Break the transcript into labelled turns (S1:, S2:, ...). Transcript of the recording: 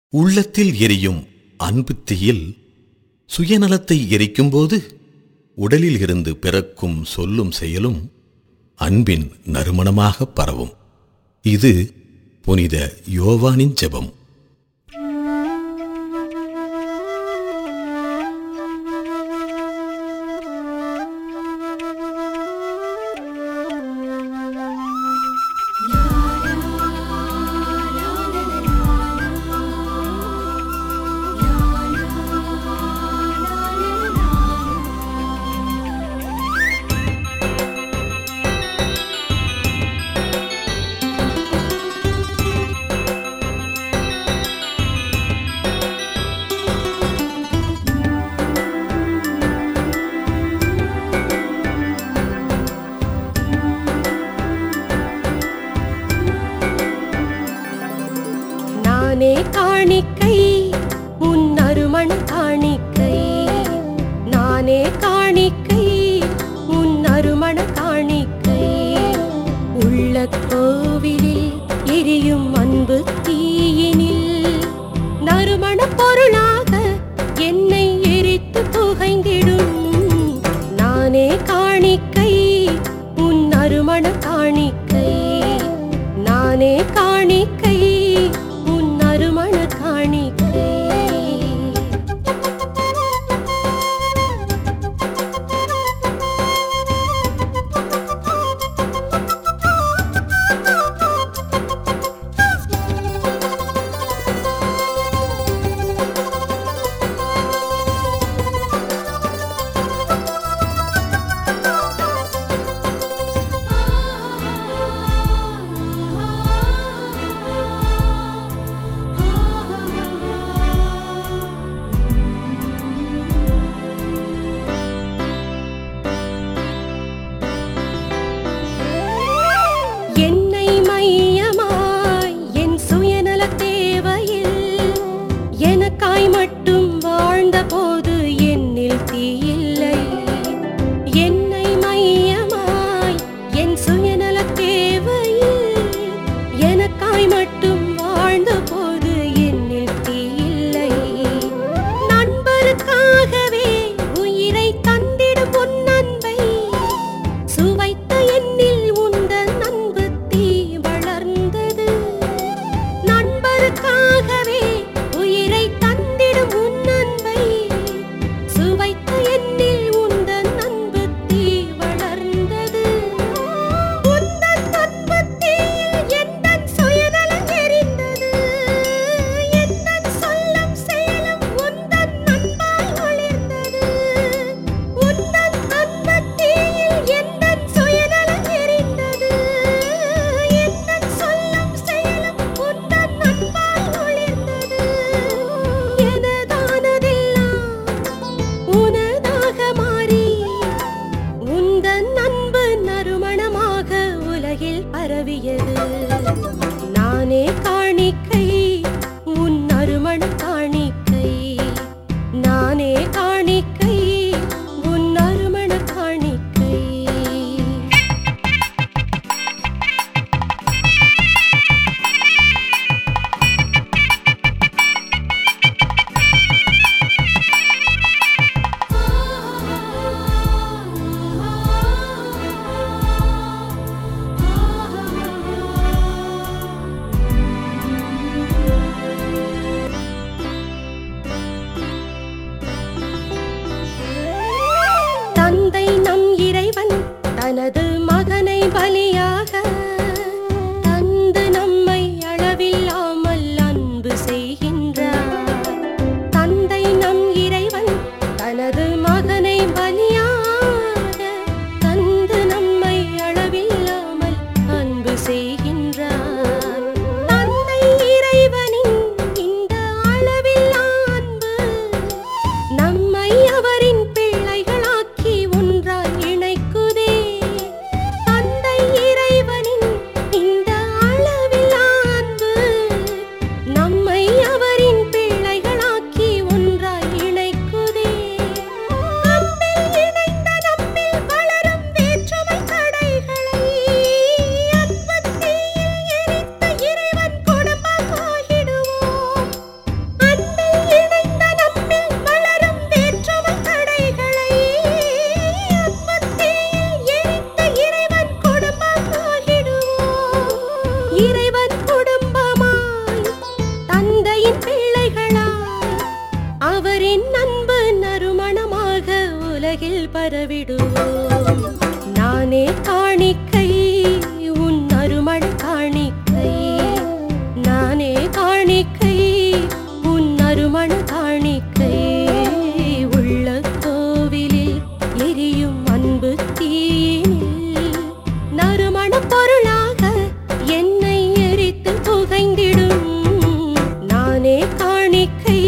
S1: உள்ளத்தில் எரியும் அன்பு தீயில் சுயநலத்தை எரிக்கும்போது உடலில் இருந்து பிறக்கும் சொல்லும் செயலும் அன்பின் நறுமணமாக பரவும் இது புனித யோவானின் ஜெபம்
S2: நானே காணிக்கை உன் அருமண காணிக்கை நானே காணிக்கை உன் அருமண காணிக்கை உள்ள கோவிலில் எரியும் அன்பு தீயினில் நறுமண பொருளாக என்னை எரித்து புகைந்திடும் நானே காணிக்கை உன் அருமண காணிக்கை நானே காணிக்கை உன் அருமண காணிக்கை என்னை மையமாய் என் சுயநல தேவையில் எனக்காய் மட்டும் வாழ்ந்த போது என்னில் தீயில்லை என்னை மையமாய் என் சுயநல தேவையில் எனக்காய் மட்டும் வாழ்ந்த போது என்னில் தீயில்லை நண்பருக்காகவே உயிரை தந்திடும் உன் அன்பை சுவைத்த எண்ணில் உந்தன் அன்பு தீ வளர்ந்தது நண்பருக்காகவே உயிரை தந்திடும் உன் அன்பை சுவைத்த எண்ணில் உந்தன் அன்பு தீ வளர்ந்தது உந்தன் அன்பு தீயில் எந்தன் சுயநலம் எரிந்தது எந்தன் சொல்லும் செயலும் உந்தன் அன்பால் ஒளிர்ந்தது உந்தன் அன்பு தீயில் எந்தன் சுயநலம் எரிந்தது எந்தன் சொல்லும் செயலும் உந்தன் அன்பால் ஒளிர்ந்தது எனதானதெல்லாம் உனதாக மாறி உந்தன் அன்பு நறுமணமாக உலகில் பரவியது நானே காணிக்கை உன் நறுமண காணிக்கை நானே காணிக்கை உன் நறுமண காணிக்கை தந்தை நம் இறைவன் தனது மகனை பலியாக தந்து நம்மை அளவில்லாமல் அன்பு செய்கின்றார் தந்தை நம் இறைவன் தனது மகனை பலியாக தந்து நம்மை அளவில்லாமல் அன்பு செய்கின்றார் தந்தை இறைவனின் இந்த அளவில்லா அன்பு நம்மை அவரின் பிள்ளைகளாக்கி ஒன்றாய் இணைக்குதே தந்தை இறைவன் அவரின் அன்பு நறுமணமாக உலகில் பரவிடுவோம் நானே காணிக்கை உன் நறுமண காணிக்கை நானே காணிக்கை உன் நறுமண காணிக்கை உள்ள கோவிலில் எரியும் அன்பு தீயினில் நறுமண பொருளாக என்னை எரித்து புகைந்திடும் நானே காணிக்கை